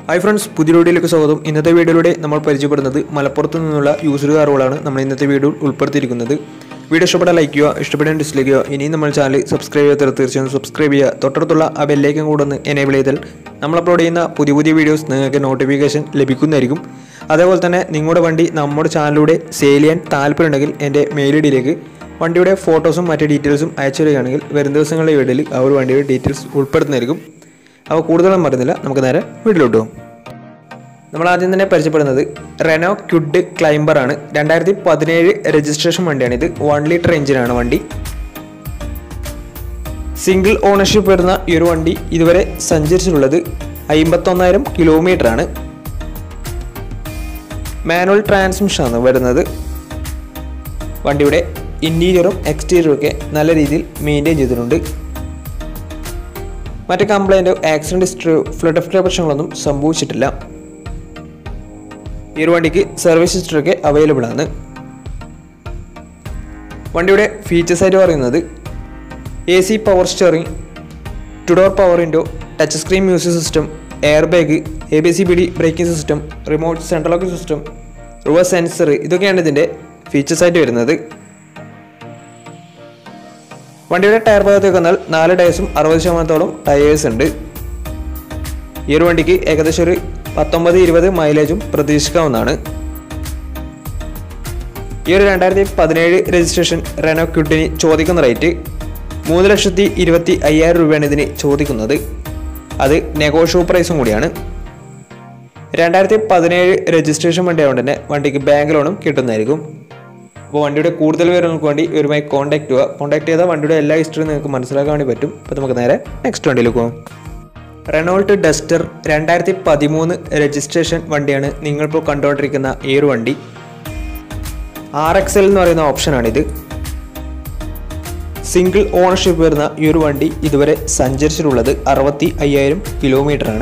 hi friends പുതിയ വീഡിയോയിലേക്ക് സ്വാഗതം ഇന്നത്തെ വീഡിയോയിലൂടെ നമ്മൾ പരിചയപ്പെടുന്നത് മലപ്പുറത്ത് നിന്നുള്ള യൂസർ കാറുകളാണ് നമ്മൾ ഇന്നത്തെ വീഡിയോയിൽ ഉൾപ്പെടുത്തിയിരിക്കുന്നത് വീഡിയോ ഇഷ്ടപ്പെട്ടാൽ ലൈക്ക് ചെയ്യുക ഇഷ്ടപ്പെടാൻ ഡിസ്ലൈക്ക് ചെയ്യുക ഇനിയും നമ്മൾ ചാനൽ സബ്സ്ക്രൈബ് ചെയ്യാത്തവർ തീർച്ചയായും സബ്സ്ക്രൈബ് ചെയ്യുക തൊട്ടടുത്തുള്ള ആ ബെല്ലേക്കും കൂടെ ഒന്ന് എനേബിൾ ചെയ്താൽ നമ്മൾ അപ്ലോഡ് ചെയ്യുന്ന പുതിയ പുതിയ വീഡിയോസ് നിങ്ങൾക്ക് നോട്ടിഫിക്കേഷൻ ലഭിക്കുന്നതായിരിക്കും അതേപോലെ തന്നെ നിങ്ങളുടെ വണ്ടി നമ്മുടെ ചാനലിലൂടെ സെയിൽ ചെയ്യാൻ താല്പര്യമുണ്ടെങ്കിൽ എൻ്റെ മെയിൽ ഐ ഡിയിലേക്ക് വണ്ടിയുടെ ഫോട്ടോസും മറ്റ് ഡീറ്റെയിൽസും അയച്ചു തരികയാണെങ്കിൽ വരും ദിവസങ്ങളിലെ വീഡിയോയിൽ ആ ഒരു വണ്ടിയുടെ ഡീറ്റെയിൽസ് ഉൾപ്പെടുത്തുന്നതായിരിക്കും അപ്പോൾ കൂടുതലൊന്നും പറയുന്നില്ല നമുക്ക് നേരെ വീട്ടിലോട്ട് പോകും നമ്മൾ ആദ്യം തന്നെ പരിചയപ്പെടുന്നത് റെനോ ക്യുഡ് ക്ലൈംബർ ആണ് രണ്ടായിരത്തി പതിനേഴ് രജിസ്ട്രേഷൻ വണ്ടിയാണ് ഇത് വൺ ലിറ്റർ എഞ്ചിനാണ് വണ്ടി സിംഗിൾ ഓണർഷിപ്പ് വരുന്ന ഈ ഒരു വണ്ടി ഇതുവരെ സഞ്ചരിച്ചിട്ടുള്ളത് അമ്പത്തൊന്നായിരം കിലോമീറ്റർ ആണ് മാനുവൽ ട്രാൻസ്മിഷൻ ആണ് വരുന്നത് വണ്ടിയുടെ ഇൻറ്റീരിയറും എക്സ്റ്റീരിയറും ഒക്കെ നല്ല രീതിയിൽ മെയിൻറ്റെയിൻ ചെയ്തിട്ടുണ്ട് മറ്റ് കംപ്ലൈൻറ്റോ ആക്സിഡൻറ്റ് ഹിസ്റ്ററിയോ ഫ്ലഡ് ഓഫ് പ്രശ്നങ്ങളൊന്നും സംഭവിച്ചിട്ടില്ല ഈ ഒരു വണ്ടിക്ക് സർവീസ് ഹിസ്റ്ററൊക്കെ അവൈലബിൾ ആണ് വണ്ടിയുടെ ഫീച്ചേഴ്സ് ആയിട്ട് പറയുന്നത് A C power steering two door power window touch screen music system air bag A B C B D braking system remote central locking system reverse sensor ഇതൊക്കെയാണ് ഇതിൻ്റെ ഫീച്ചേഴ്സ് ആയിട്ട് വരുന്നത് വണ്ടിയുടെ ടയർ ഭാഗത്തേക്ക് വന്നാൽ നാല് ടയേഴ്സും അറുപത് ശതമാനത്തോളം ടയേഴ്സ് ഉണ്ട് ഈ ഒരു വണ്ടിക്ക് ഏകദേശം ഒരു പത്തൊമ്പത് ഇരുപത് മൈലേജും പ്രതീക്ഷിക്കാവുന്നതാണ് ഈ ഒരു രണ്ടായിരത്തി പതിനേഴ് രജിസ്ട്രേഷൻ റെനോ ക്യൂട്ടിന് ചോദിക്കുന്ന റേറ്റ് മൂന്ന് ലക്ഷത്തി ഇരുപത്തി അയ്യായിരം രൂപയാണ് ഇതിന് ചോദിക്കുന്നത് അത് നെഗോഷ്യബിൾ പ്രൈസും കൂടിയാണ് രണ്ടായിരത്തി പതിനേഴ് രജിസ്ട്രേഷൻ വണ്ടി ആയതുകൊണ്ട് തന്നെ വണ്ടിക്ക് ബാങ്ക് ലോണും കിട്ടുന്നതായിരിക്കും അപ്പോൾ വണ്ടിയുടെ കൂടുതൽ വിവരങ്ങൾക്ക് വേണ്ടി ഇവരുമായി കോൺടാക്ട് ചെയ്യുക കോൺടാക്ട് ചെയ്താൽ വണ്ടിയുടെ എല്ലാ ഹിസ്റ്ററിയും നിങ്ങൾക്ക് മനസ്സിലാക്കാൻ വേണ്ടി പറ്റും അപ്പോൾ നമുക്ക് നേരെ നെക്സ്റ്റ് വണ്ടിയിലേക്ക് പോകാം റെനോൾട്ട് ഡസ്റ്റർ രണ്ടായിരത്തി പതിമൂന്ന് രജിസ്ട്രേഷൻ വണ്ടിയാണ് നിങ്ങളിപ്പോൾ കണ്ടുകൊണ്ടിരിക്കുന്ന ഈ ഒരു വണ്ടി ആർ എക്സ് എൽ എന്ന് പറയുന്ന ഓപ്ഷനാണിത് സിംഗിൾ ഓണർഷിപ്പ് വരുന്ന ഈ ഒരു വണ്ടി ഇതുവരെ സഞ്ചരിച്ചിട്ടുള്ളത് അറുപത്തി അയ്യായിരം കിലോമീറ്റർ ആണ്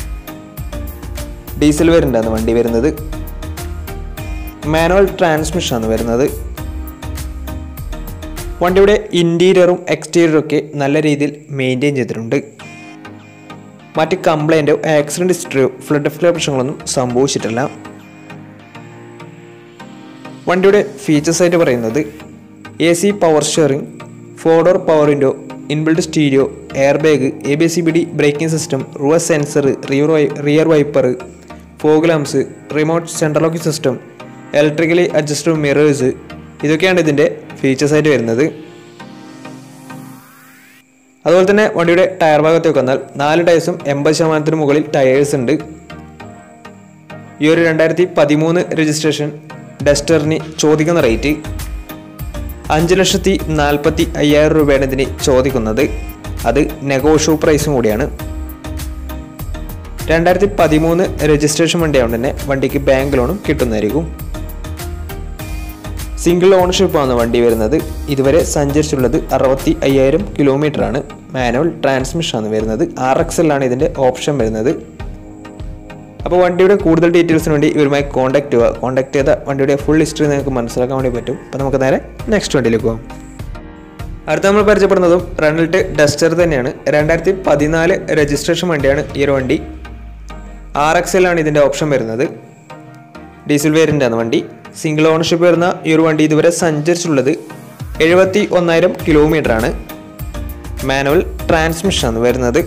ഡീസൽ വേരിയൻ്റാണ് വണ്ടി വരുന്നത് മാനുവൽ ട്രാൻസ്മിഷൻ ആണ് വരുന്നത് വണ്ടിയുടെ ഇൻറ്റീരിയറും എക്സ്റ്റീരിയറും ഒക്കെ നല്ല രീതിയിൽ മെയിൻറ്റെയിൻ ചെയ്തിട്ടുണ്ട് മറ്റ് കംപ്ലൈൻറ്റോ ആക്സിഡൻറ്റ് ഹിസ്റ്ററിയോ ഫ്ലഡ് ഓഫ് പ്രശ്നങ്ങളൊന്നും സംഭവിച്ചിട്ടില്ല വണ്ടിയുടെ ഫീച്ചേഴ്സ് ആയിട്ട് പറയുന്നത് A C power steering four door power window inbuilt stereo air bag A B C B D braking system reverse sensor rear വൈ rear wiper fog lamps remote central locking system electrically adjustable mirrors ഇതൊക്കെയാണ് ഇതിൻ്റെ features ആയിട്ട് വരുന്നത് അതുപോലെ തന്നെ വണ്ടിയുടെ tyre ഭാഗത്തേക്ക് വന്നാൽ നാല് ടയേഴ്സും എൺപത് ശതമാനത്തിന് മുകളിൽ ടയേഴ്സ് ഉണ്ട് ഈ ഒരു രണ്ടായിരത്തി പതിമൂന്ന് രജിസ്ട്രേഷൻ ഡസ്റ്ററിന് ചോദിക്കുന്ന റേറ്റ് അഞ്ച് ലക്ഷത്തി നാൽപ്പത്തി അയ്യായിരം രൂപയാണ് ഇതിന് ചോദിക്കുന്നത് അത് നെഗോഷ്യബിൾ പ്രൈസും കൂടിയാണ് രണ്ടായിരത്തി പതിമൂന്ന് രജിസ്ട്രേഷൻ വണ്ടിയായതുകൊണ്ട് തന്നെ വണ്ടിക്ക് ബാങ്ക് ലോണും കിട്ടുന്നതായിരിക്കും സിംഗിൾ ഓണർഷിപ്പ് ആണ് വണ്ടി വരുന്നത് ഇതുവരെ സഞ്ചരിച്ചുള്ളത് അറുപത്തി അയ്യായിരം കിലോമീറ്റർ ആണ് മാനുവൽ ട്രാൻസ്മിഷൻ ആണ് വരുന്നത് ആർ എക്സ് എൽ ആണ് ഇതിൻ്റെ ഓപ്ഷൻ വരുന്നത് അപ്പോൾ വണ്ടിയുടെ കൂടുതൽ ഡീറ്റെയിൽസിന് വേണ്ടി ഇവരുമായി കോൺടാക്ട് ചെയ്യുക കോൺടാക്ട് ചെയ്ത വണ്ടിയുടെ ഫുൾ ഹിസ്റ്ററി നിങ്ങൾക്ക് മനസ്സിലാക്കാൻ വേണ്ടി പറ്റും അപ്പോൾ നമുക്ക് നേരെ നെക്സ്റ്റ് വണ്ടിയിലേക്ക് പോകാം അടുത്ത നമ്മൾ പരിചയപ്പെടുന്നതും റൺലിട്ട് ഡസ്റ്റർ തന്നെയാണ് രണ്ടായിരത്തി പതിനാല് രജിസ്ട്രേഷൻ വണ്ടിയാണ് ഈ ഒരു വണ്ടി ആർ എക്സ് എൽ ആണ് ഇതിൻ്റെ ഓപ്ഷൻ വരുന്നത് ഡീസൽ വേരിയൻ്റ് ആണ് വണ്ടി സിംഗിൾ ഓണർഷിപ്പ് വരുന്ന ഈ ഒരു വണ്ടി ഇതുവരെ സഞ്ചരിച്ചിട്ടുള്ളത് എഴുപത്തി ഒന്നായിരം കിലോമീറ്റർ ആണ് മാനുവൽ ട്രാൻസ്മിഷൻ ആണ് വരുന്നത്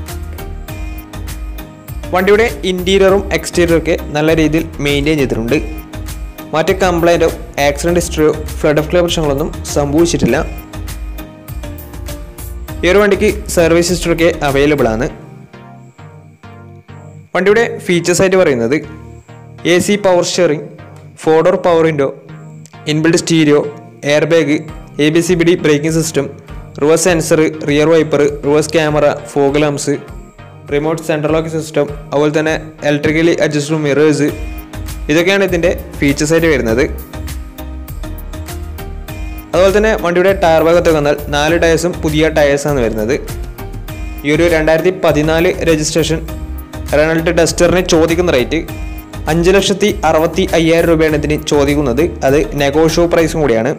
വണ്ടിയുടെ ഇൻറ്റീരിയറും എക്സ്റ്റീരിയറും ഒക്കെ നല്ല രീതിയിൽ മെയിൻറ്റെയിൻ ചെയ്തിട്ടുണ്ട് മറ്റ് കംപ്ലൈൻറ്റോ ആക്സിഡൻറ്റ് ഹിസ്റ്ററിയോ ഫ്ലഡ് ഓഫ് പ്രശ്നങ്ങളൊന്നും സംഭവിച്ചിട്ടില്ല ഈ ഒരു വണ്ടിക്ക് സർവീസ് ഹിസ്റ്ററൊക്കെ അവൈലബിൾ ആണ് വണ്ടിയുടെ ഫീച്ചേഴ്സ് ആയിട്ട് പറയുന്നത് A C power steering four door power window inbuilt stereo air bag A B C B D braking system reverse sensor rear wiper reverse camera fog lamps remote central lock system അതുപോലെ തന്നെ electrically adjustable mirrors ഇതൊക്കെയാണ് ഇതിൻ്റെ features ആയിട്ട് വരുന്നത് അതുപോലെ തന്നെ വണ്ടിയുടെ tyre ഭാഗത്ത് വന്നാൽ നാല് ടയേഴ്സും പുതിയ ടയേഴ്സാണ് വരുന്നത് ഈ ഒരു രണ്ടായിരത്തി പതിനാല് രജിസ്ട്രേഷൻ റെനൾട്ട് ഡസ്റ്ററിന് ചോദിക്കുന്ന റേറ്റ് അഞ്ച് ലക്ഷത്തി അറുപത്തി അയ്യായിരം രൂപയാണ് ഇതിന് ചോദിക്കുന്നത് അത് നെഗോഷ്യോ പ്രൈസും കൂടിയാണ്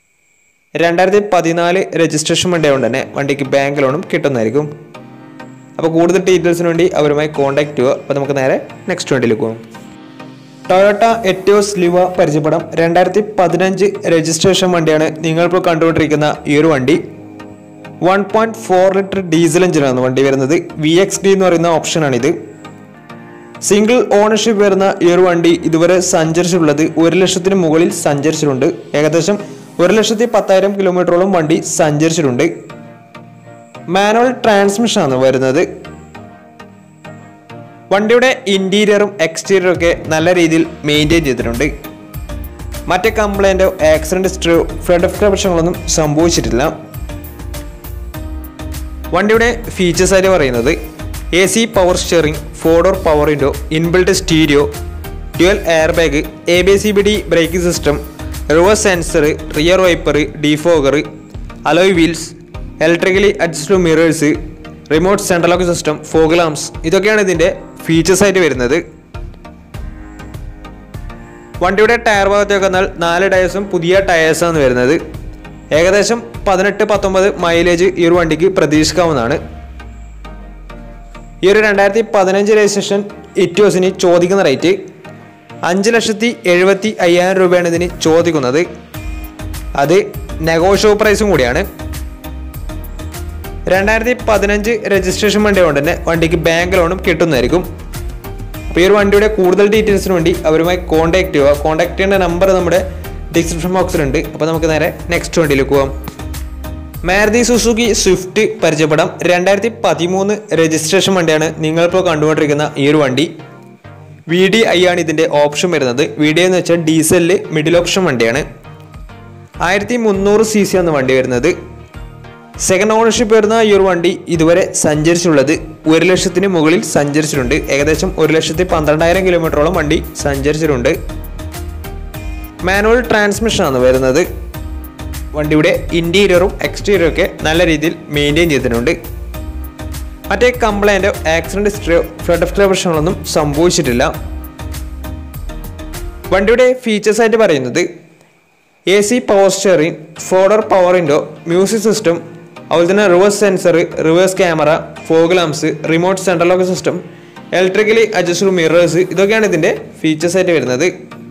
രണ്ടായിരത്തി പതിനാല് രജിസ്ട്രേഷൻ വണ്ടി ആയതുകൊണ്ട് തന്നെ വണ്ടിക്ക് ബാങ്ക് ലോണും കിട്ടുന്നതായിരിക്കും അപ്പോൾ കൂടുതൽ ഡീറ്റെയിൽസിന് വേണ്ടി അവരുമായി കോൺടാക്ട് ചെയ്യുക അപ്പോൾ നമുക്ക് നേരെ നെക്സ്റ്റ് വണ്ടിയിലേക്ക് പോകാം ടൊയോട്ട എറ്റോസ് ലിവ പരിചയപ്പെടാം രണ്ടായിരത്തി പതിനഞ്ച് രജിസ്ട്രേഷൻ വണ്ടിയാണ് നിങ്ങളിപ്പോൾ കണ്ടുകൊണ്ടിരിക്കുന്ന ഈ ഒരു വണ്ടി one point four litre diesel എഞ്ചിനാണ് വണ്ടി വരുന്നത് വി എക്സ് ഡി എന്ന് പറയുന്ന ഓപ്ഷനാണിത് സിംഗിൾ ഓണർഷിപ്പ് വരുന്ന ഈ ഒരു വണ്ടി ഇതുവരെ സഞ്ചരിച്ചിട്ടുള്ളത് ഒരു ലക്ഷത്തിന് മുകളിൽ സഞ്ചരിച്ചിട്ടുണ്ട് ഏകദേശം ഒരു ലക്ഷത്തി പത്തായിരം കിലോമീറ്ററോളം വണ്ടി സഞ്ചരിച്ചിട്ടുണ്ട് മാനുവൽ ട്രാൻസ്മിഷൻ ആണ് വരുന്നത് വണ്ടിയുടെ ഇന്റീരിയറും എക്സ്റ്റീരിയറും ഒക്കെ നല്ല രീതിയിൽ മെയിൻറ്റെയിൻ ചെയ്തിട്ടുണ്ട് മറ്റേ കംപ്ലൈൻറ്റോ ആക്സിഡന്റ് ഹിസ്റ്ററിയോ ഫ്ലഡ് ഓഫ് പ്രശ്നങ്ങളൊന്നും സംഭവിച്ചിട്ടില്ല വണ്ടിയുടെ ഫീച്ചേഴ്സ് ആയിട്ട് പറയുന്നത് A C power steering four door power window inbuilt stereo dual air bag A B C B D braking system reverse sensor rear wiper defogger alloy wheels electrically adjusted mirrors remote central lock system fog lamps ഇതൊക്കെയാണ് ഇതിൻ്റെ features ആയിട്ട് വരുന്നത് വണ്ടിയുടെ tyre ഭാഗത്തേക്ക് വന്നാൽ നാല് ടയേഴ്സും പുതിയ ടയേഴ്സാണ് വരുന്നത് ഏകദേശം പതിനെട്ട് പത്തൊമ്പത് മൈലേജ് ഈ ഒരു വണ്ടിക്ക് പ്രതീക്ഷിക്കാവുന്നതാണ് ഈ ഒരു രണ്ടായിരത്തി പതിനഞ്ച് രജിസ്ട്രേഷൻ ഇറ്റോസിന് ചോദിക്കുന്ന റേറ്റ് അഞ്ച് ലക്ഷത്തി എഴുപത്തി അയ്യായിരം രൂപയാണ് ഇതിന് ചോദിക്കുന്നത് അത് നെഗോഷ്യോ പ്രൈസും കൂടിയാണ് രണ്ടായിരത്തി പതിനഞ്ച് രജിസ്ട്രേഷൻ വണ്ടി കൊണ്ട് തന്നെ വണ്ടിക്ക് ബാങ്ക് ലോണും കിട്ടുന്നതായിരിക്കും അപ്പോൾ ഈ ഒരു വണ്ടിയുടെ കൂടുതൽ ഡീറ്റെയിൽസിന് വേണ്ടി അവരുമായി കോൺടാക്ട് ചെയ്യുക കോൺടാക്ട് ചെയ്യേണ്ട നമ്പർ നമ്മുടെ ഡിസ്ക്രിപ്ഷൻ ബോക്സിലുണ്ട് അപ്പോൾ നമുക്ക് നേരെ നെക്സ്റ്റ് വണ്ടിയിലേക്ക് പോകാം മാരുതി സുസുക്കി സ്വിഫ്റ്റ് പരിചയപ്പെടാം രണ്ടായിരത്തി പതിമൂന്ന് രജിസ്ട്രേഷൻ വണ്ടിയാണ് നിങ്ങളിപ്പോൾ കണ്ടുകൊണ്ടിരിക്കുന്ന ഈ ഒരു വണ്ടി വി ഡി ഐ ആണ് ഇതിൻ്റെ ഓപ്ഷൻ വരുന്നത് വി ഡി എന്ന് വെച്ചാൽ ഡീസലിൽ മിഡിൽ ഓപ്ഷൻ വണ്ടിയാണ് ആയിരത്തി മുന്നൂറ് സി സി ആണ് വണ്ടി വരുന്നത് സെക്കൻഡ് ഓണർഷിപ്പ് വരുന്ന ഈ ഒരു വണ്ടി ഇതുവരെ സഞ്ചരിച്ചിട്ടുള്ളത് ഒരു ലക്ഷത്തിന് മുകളിൽ സഞ്ചരിച്ചിട്ടുണ്ട് ഏകദേശം ഒരു ലക്ഷത്തി പന്ത്രണ്ടായിരം കിലോമീറ്ററോളം വണ്ടി സഞ്ചരിച്ചിട്ടുണ്ട് മാനുവൽ ട്രാൻസ്മിഷൻ ആണ് വരുന്നത് വണ്ടിയുടെ ഇൻറ്റീരിയറും എക്സ്റ്റീരിയറും ഒക്കെ നല്ല രീതിയിൽ മെയിൻറ്റെയിൻ ചെയ്തിട്ടുണ്ട് മറ്റേ കംപ്ലൈൻറ്റോ ആക്സിഡൻറ്റ് ഹിസ്റ്ററിയോ ഫ്ലഡ് ഓഫ് പ്രശ്നങ്ങളൊന്നും സംഭവിച്ചിട്ടില്ല വണ്ടിയുടെ ഫീച്ചേഴ്സ് ആയിട്ട് പറയുന്നത് A C power steering four door power window music system അതുപോലെ തന്നെ reverse sensor reverse camera fog lamps remote central lock system electrically adjusted mirrors ഇതൊക്കെയാണ് ഇതിൻ്റെ ഫീച്ചേഴ്സ് ആയിട്ട് വരുന്നത്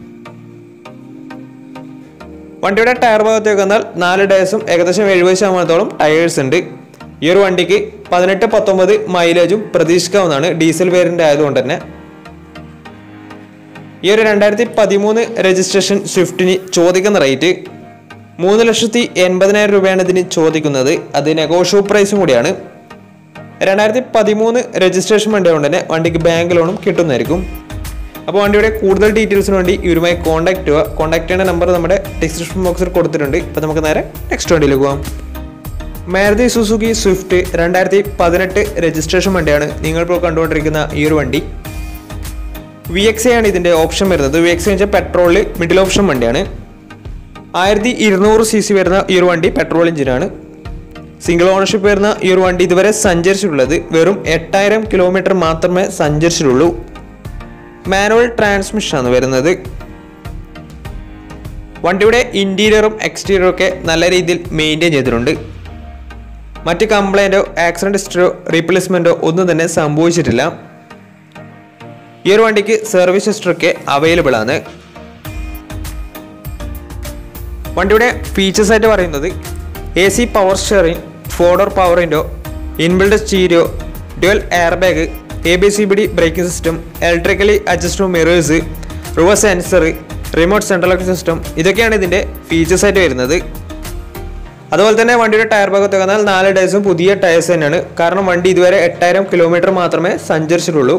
വണ്ടിയുടെ ടയർ ഭാഗത്തേക്ക് വന്നാൽ നാല് ടയേഴ്സും ഏകദേശം എഴുപത് ശതമാനത്തോളം ടയേഴ്സ് ഉണ്ട് ഈ ഒരു വണ്ടിക്ക് പതിനെട്ട് പത്തൊമ്പത് മൈലേജും പ്രതീക്ഷിക്കാവുന്നതാണ് ഡീസൽ വേരിയൻ്റ് ആയതുകൊണ്ട് തന്നെ ഈ ഒരു രണ്ടായിരത്തി പതിമൂന്ന് രജിസ്ട്രേഷൻ സ്വിഫ്റ്റിന് ചോദിക്കുന്ന റേറ്റ് മൂന്ന് ലക്ഷത്തി എൺപതിനായിരം രൂപയാണ് ഇതിന് ചോദിക്കുന്നത് അത് നെഗോഷ്യോ പ്രൈസും കൂടിയാണ് രണ്ടായിരത്തി പതിമൂന്ന് രജിസ്ട്രേഷൻ വണ്ടി കൊണ്ട് തന്നെ വണ്ടിക്ക് ബാങ്ക് ലോണും കിട്ടുന്നതായിരിക്കും അപ്പോൾ വണ്ടിയുടെ കൂടുതൽ ഡീറ്റെയിൽസിന് വേണ്ടി ഇവരുമായി കോൺടാക്ട് ചെയ്യുക കോൺടാക്ട് ചെയ്യേണ്ട നമ്പർ നമ്മുടെ ഡിസ്ക്രിപ്ഷൻ ബോക്സിൽ കൊടുത്തിട്ടുണ്ട് ഇപ്പോൾ നമുക്ക് നേരെ നെക്സ്റ്റ് വണ്ടിയിലേക്ക് പോകാം മാരുതി സുസുക്കി സ്വിഫ്റ്റ് രണ്ടായിരത്തി പതിനെട്ട് രജിസ്ട്രേഷൻ വണ്ടിയാണ് നിങ്ങളിപ്പോൾ കണ്ടുകൊണ്ടിരിക്കുന്ന ഈ ഒരു വണ്ടി വി എക്സ് ആണ് ഇതിൻ്റെ ഓപ്ഷൻ വരുന്നത് വി എക്സ് വെച്ചാൽ പെട്രോളിൽ മിഡിൽ ഓപ്ഷൻ വണ്ടിയാണ് ആയിരത്തി ഇരുന്നൂറ് സി സി വരുന്ന ഈ ഒരു വണ്ടി പെട്രോൾ എഞ്ചിനാണ് സിംഗിൾ ഓണർഷിപ്പ് വരുന്ന ഈ ഒരു വണ്ടി ഇതുവരെ സഞ്ചരിച്ചിട്ടുള്ളത് വെറും എട്ടായിരം കിലോമീറ്റർ മാത്രമേ സഞ്ചരിച്ചിട്ടുള്ളൂ മാനുവൽ ട്രാൻസ്മിഷൻ ആണ് വരുന്നത് വണ്ടിയുടെ ഇൻറ്റീരിയറും എക്സ്റ്റീരിയറും ഒക്കെ നല്ല രീതിയിൽ മെയിൻറ്റെയിൻ ചെയ്തിട്ടുണ്ട് മറ്റ് കംപ്ലൈൻറ്റോ ആക്സിഡൻറ്റ് ഹിസ്റ്ററിയോ റീപ്ലേസ്മെൻറ്റോ ഒന്നും തന്നെ സംഭവിച്ചിട്ടില്ല ഈ ഒരു വണ്ടിക്ക് സർവീസ് ഹിസ്റ്ററൊക്കെ അവൈലബിൾ ആണ് വണ്ടിയുടെ ഫീച്ചേഴ്സ് ആയിട്ട് പറയുന്നത് A C power steering four door power window inbuilt stereo dual air bag A B C B D braking system electrically adjusted mirrors reverse sensor remote central lock system ഇതൊക്കെയാണ് ഇതിൻ്റെ features ആയിട്ട് വരുന്നത് അതുപോലെ തന്നെ വണ്ടിയുടെ ടയർ ഭാഗത്ത് വന്നാൽ നാല് ടയേഴ്സും പുതിയ ടയേഴ്സ് തന്നെയാണ് കാരണം വണ്ടി ഇതുവരെ എട്ടായിരം കിലോമീറ്റർ മാത്രമേ സഞ്ചരിച്ചിട്ടുള്ളൂ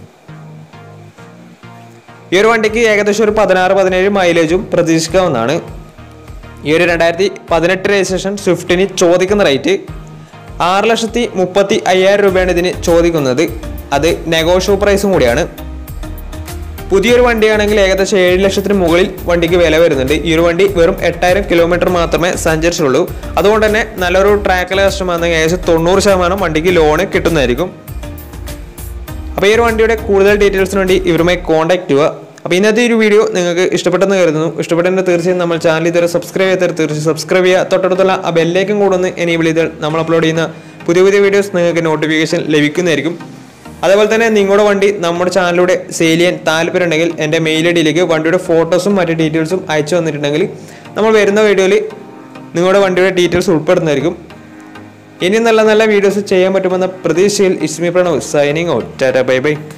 ഈ ഒരു വണ്ടിക്ക് ഏകദേശം ഒരു പതിനാറ് പതിനേഴ് മൈലേജും പ്രതീക്ഷിക്കാവുന്നതാണ് ഈ ഒരു രണ്ടായിരത്തി പതിനെട്ട് രജിസ്ട്രേഷൻ സ്വിഫ്റ്റിന് ചോദിക്കുന്ന റേറ്റ് ആറ് ലക്ഷത്തി മുപ്പത്തി അയ്യായിരം രൂപയാണ് ഇതിന് ചോദിക്കുന്നത് അത് നെഗോഷ്യോ പ്രൈസും കൂടിയാണ് പുതിയൊരു വണ്ടിയാണെങ്കിൽ ഏകദേശം ഏഴ് ലക്ഷത്തിന് മുകളിൽ വണ്ടിക്ക് വില വരുന്നുണ്ട് ഈ ഒരു വണ്ടി വെറും എട്ടായിരം കിലോമീറ്റർ മാത്രമേ സഞ്ചരിച്ചുള്ളൂ അതുകൊണ്ട് തന്നെ നല്ലൊരു ട്രാക്കിലെ കസ്റ്റമാണെങ്കിൽ ഏകദേശം തൊണ്ണൂറ് ശതമാനം വണ്ടിക്ക് ലോണ് കിട്ടുന്നതായിരിക്കും അപ്പോൾ ഈ ഒരു വണ്ടിയുടെ കൂടുതൽ ഡീറ്റെയിൽസിന് വേണ്ടി ഇവരുമായി കോൺടാക്ട് ചെയ്യുക അപ്പോൾ ഇന്നത്തെ ഈ ഒരു വീഡിയോ നിങ്ങൾക്ക് ഇഷ്ടപ്പെട്ടെന്ന് കരുതുന്നു ഇഷ്ടപ്പെട്ടെന്ന് തീർച്ചയായും നമ്മൾ ചാനൽ ഇതുവരെ സബ്സ്ക്രൈബ് ചെയ്താൽ തീർച്ചയായും സബ്സ്ക്രൈബ് ചെയ്യുക തൊട്ടടുത്തുള്ള ആ ബെല്ലേക്കും കൂടെ ഒന്ന് എനേബിൾ ചെയ്താൽ നമ്മൾ അപ്ലോഡ് ചെയ്യുന്ന പുതിയ പുതിയ വീഡിയോസ് നിങ്ങൾക്ക് നോട്ടിഫിക്കേഷൻ ലഭിക്കുന്നതായിരിക്കും അതേപോലെ തന്നെ നിങ്ങളുടെ വണ്ടി നമ്മുടെ ചാനലിലൂടെ സെയിൽ ചെയ്യാൻ താല്പര്യമുണ്ടെങ്കിൽ എൻ്റെ മെയിൽ ഐ ഡിയിലേക്ക് വണ്ടിയുടെ ഫോട്ടോസും മറ്റ് ഡീറ്റെയിൽസും അയച്ചു തന്നിട്ടുണ്ടെങ്കിൽ നമ്മൾ വരുന്ന വീഡിയോയിൽ നിങ്ങളുടെ വണ്ടിയുടെ ഡീറ്റെയിൽസ് ഉൾപ്പെടുന്നതായിരിക്കും ഇനി നല്ല നല്ല വീഡിയോസ് ചെയ്യാൻ പറ്റുമെന്ന പ്രതീക്ഷയിൽ Ismi Pranav signing out tata bye by